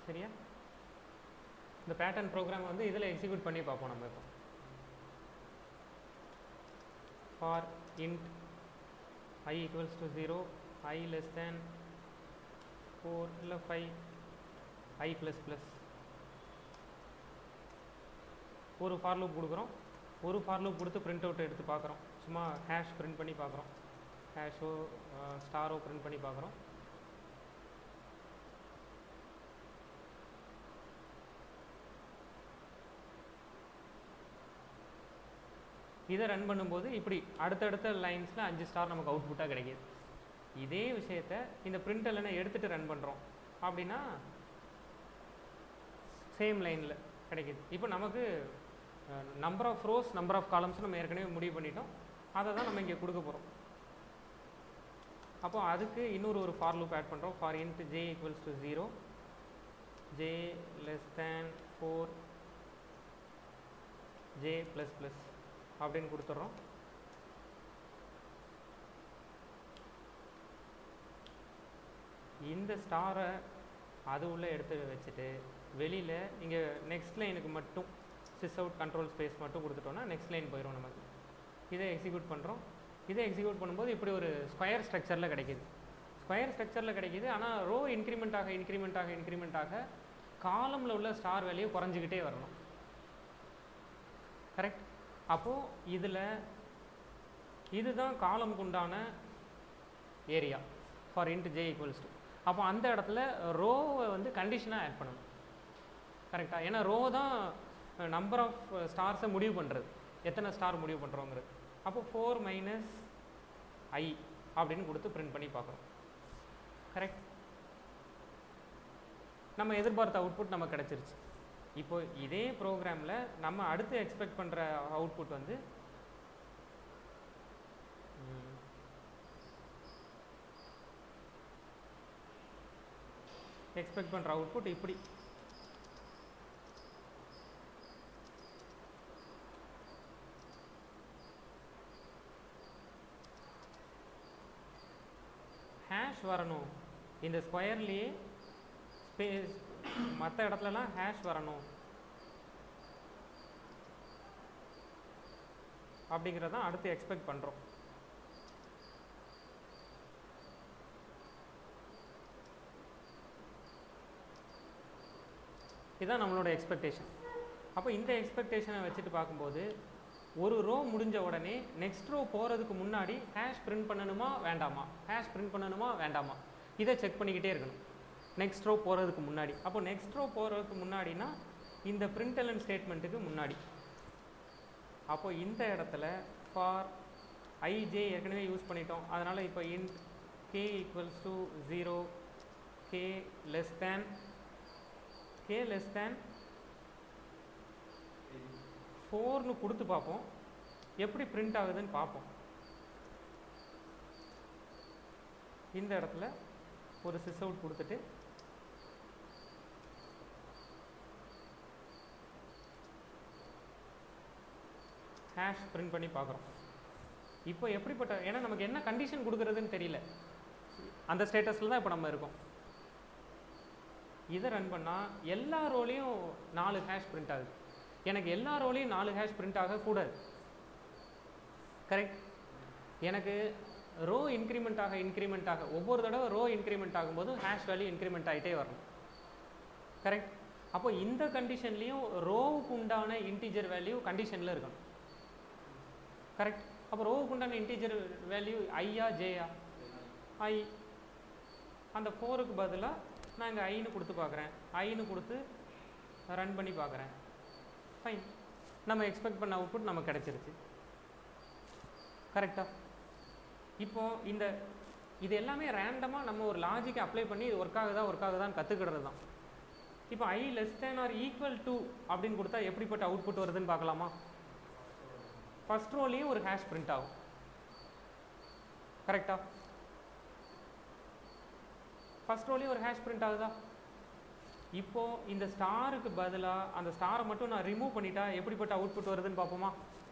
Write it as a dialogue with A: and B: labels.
A: சரியா இந்த pattern program வந்து இதில் எக்ஸிக்யூட் பண்ணி பார்ப்போம் நம்ம இப்போ for int i equals to 0 i less than 4 இல்லை 5 i plus plus ஒரு ஃபார் லூப் கொடுக்குறோம் ஒரு ஃபார் லூப் கொடுத்து பிரிண்ட் அவுட் எடுத்து பார்க்குறோம் சும்மா ஹேஷ் பிரிண்ட் பண்ணி பார்க்குறோம் ஹேஷோ ஸ்டாரோ பிரிண்ட் பண்ணி பார்க்குறோம் இதை ரன் பண்ணும்போது இப்படி அடுத்தடுத்த லைன்ஸில் அஞ்சு ஸ்டார் நமக்கு அவுட்புட்டாக கிடைக்கிது இதே விஷயத்த இந்த பிரிண்ட் இல்லைன்னா எடுத்துகிட்டு ரன் பண்ணுறோம் அப்படின்னா சேம் லைனில் கிடைக்கிது இப்போ நமக்கு number of rows number of columns நம்ம ஏற்கனவே முடிவு பண்ணிட்டோம் அதை தான் நம்ம இங்கே கொடுக்க போகிறோம் அப்போ அதுக்கு இன்னொரு ஒரு ஃபார் லூப் ஆட் பண்ணுறோம் for int j equals to zero j less than four j plus plus அப்படின்னு கொடுத்துட்றோம் இந்த ஸ்டாரை அது உள்ளே எடுத்து வச்சுட்டு வெளியில் இங்கே நெக்ஸ்ட் லைனுக்கு மட்டும் சிஸ் அவுட் கண்ட்ரோல் ஸ்பேஸ் மட்டும் கொடுத்துட்டோம்னா நெக்ஸ்ட் லைன் போயிடும் நமக்கு இதை எக்ஸிக்யூட் பண்ணுறோம் இதை எக்ஸிக்யூட் பண்ணும்போது இப்படி ஒரு ஸ்கொயர் ஸ்ட்ரக்சரில் கிடைக்கிது ஸ்கொயர் ஸ்ட்ரக்சரில் கிடைக்கிது ஆனால் ரோ இன்க்ரிமெண்ட் ஆக இன்க்ரிமெண்ட் ஆக இன்க்ரிமெண்ட் ஆக காலமில் உள்ள ஸ்டார் வேல்யூ குறைஞ்சிக்கிட்டே வரணும் கரெக்ட் அப்போது இதில் இதுதான் காலமுக்கு உண்டான area for int j equals to அப்போ அந்த இடத்துல ரோவை வந்து கண்டிஷனாக ஆட் பண்ணணும் கரெக்டாக ஏன்னா ரோ தான் நம்பர் ஆஃப் ஸ்டார்ஸை முடிவு பண்ணுறது எத்தனை ஸ்டார் முடிவு பண்ணுறோங்கிறது அப்போ ஃபோர் மைனஸ் ஐ அப்படின்னு கொடுத்து பிரிண்ட் பண்ணி பார்க்குறோம் கரெக்ட் நம்ம எதிர்பார்த்த அவுட்புட் நமக்கு கிடச்சிருச்சு இப்போ இதே ப்ரோக்ராமில் நம்ம அடுத்து எக்ஸ்பெக்ட் பண்ணுற அவுட்புட் வந்து எக்ஸ்பெக்ட் பண்ணுற அவுட்புட் இப்படி ஹேஷ் வரணும் இந்த ஸ்கொயர்லேயே ஸ்பேஸ் மற்ற இடத்துலலாம் ஹேஷ் வரணும் அப்படிங்கிறதான் அடுத்து எக்ஸ்பெக்ட் பண்ணுறோம் இதுதான் நம்மளோட எக்ஸ்பெக்டேஷன் அப்போ இந்த எக்ஸ்பெக்டேஷனை வச்சுட்டு பார்க்கும்போது ஒரு ரோ முடிஞ்ச உடனே நெக்ஸ்ட் ரோ போகிறதுக்கு முன்னாடி ஹேஷ் பிரிண்ட் பண்ணணுமா வேண்டாமா ஹேஷ் பிரிண்ட் பண்ணணுமா வேண்டாமா இதை செக் பண்ணிக்கிட்டே இருக்கணும் நெக்ஸ்ட் ரோ போகிறதுக்கு முன்னாடி அப்போ நெக்ஸ்ட் ரோ போகிறதுக்கு முன்னாடினா இந்த பிரிண்டலன் ஸ்டேட்மெண்ட்டுக்கு முன்னாடி அப்போ இந்த இடத்துல ஃபார் ஐஜே ஏற்கனவே யூஸ் பண்ணிட்டோம் அதனால் இப்போ int k equals to zero k less than k less than ஃபோர்னு கொடுத்து பார்ப்போம் எப்படி பிரிண்ட் ஆகுதுன்னு பார்ப்போம் இந்த இடத்துல ஒரு சிஸ் அவுட் கொடுத்துட்டு ஹேஷ் பிரிண்ட் பண்ணி பார்க்குறோம் இப்போ எப்படிப்பட்ட ஏன்னா நமக்கு என்ன கண்டிஷன் கொடுக்குறதுன்னு தெரியல அந்த ஸ்டேட்டஸில் தான் இப்போ நம்ம இருக்கோம் இதை ரன் பண்ணால் எல்லா ரோலையும் நாலு ஹேஷ் பிரிண்ட் ஆகுது எனக்கு எல்லா ரோலையும் நாலு ஹேஷ் பிரிண்ட் ஆகக்கூடாது கரெக்ட் எனக்கு ரோ இன்க்ரிமெண்ட் ஆக இன்க்ரிமெண்ட் ஆக ஒவ்வொரு தடவை ரோ இன்க்ரிமெண்ட் ஆகும்போது ஹேஷ் வேல்யூ இன்க்ரிமெண்ட் ஆகிட்டே வரணும் கரெக்ட் அப்போ இந்த கண்டிஷன்லேயும் ரோவுக்கு உண்டான இன்டீஜர் வேல்யூ கண்டிஷனில் இருக்கணும் கரெக்ட் அப்போ ரோவுக்கு உண்டான இன்டீஜர் வேல்யூ ஐயா ஜேயா ஐ அந்த ஃபோருக்கு பதிலாக நான் இங்கே ஐன்னு கொடுத்து பார்க்குறேன் ஐன்னு கொடுத்து ரன் பண்ணி பார்க்குறேன் ஃபைன் நம்ம எக்ஸ்பெக்ட் பண்ண அவுட்புட் நமக்கு கிடச்சிருச்சு கரெக்டா இப்போ இந்த இது எல்லாமே ரேண்டமாக நம்ம ஒரு லாஜிக்கை அப்ளை பண்ணி இது ஒர்க் ஆகுதா ஒர்க் ஆகுதான்னு கற்றுக்கிறது தான் இப்போ i less than r equal to அப்படின்னு கொடுத்தா எப்படிப்பட்ட அவுட்புட் வருதுன்னு பார்க்கலாமா ஃபர்ஸ்ட் ரோலையும் ஒரு ஹேஷ் பிரிண்ட் ஆகும் கரெக்டா ஃபர்ஸ்ட் ரோலையும் ஒரு ஹேஷ் பிரிண்ட் ஆகுதா இப்போ இந்த ஸ்டாருக்கு பதிலாக அந்த ஸ்டாரை மட்டும் நான் ரிமூவ் பண்ணிட்டா எப்படிப்பட்ட அவுட்புட் வருதுன்னு பார்ப்போமா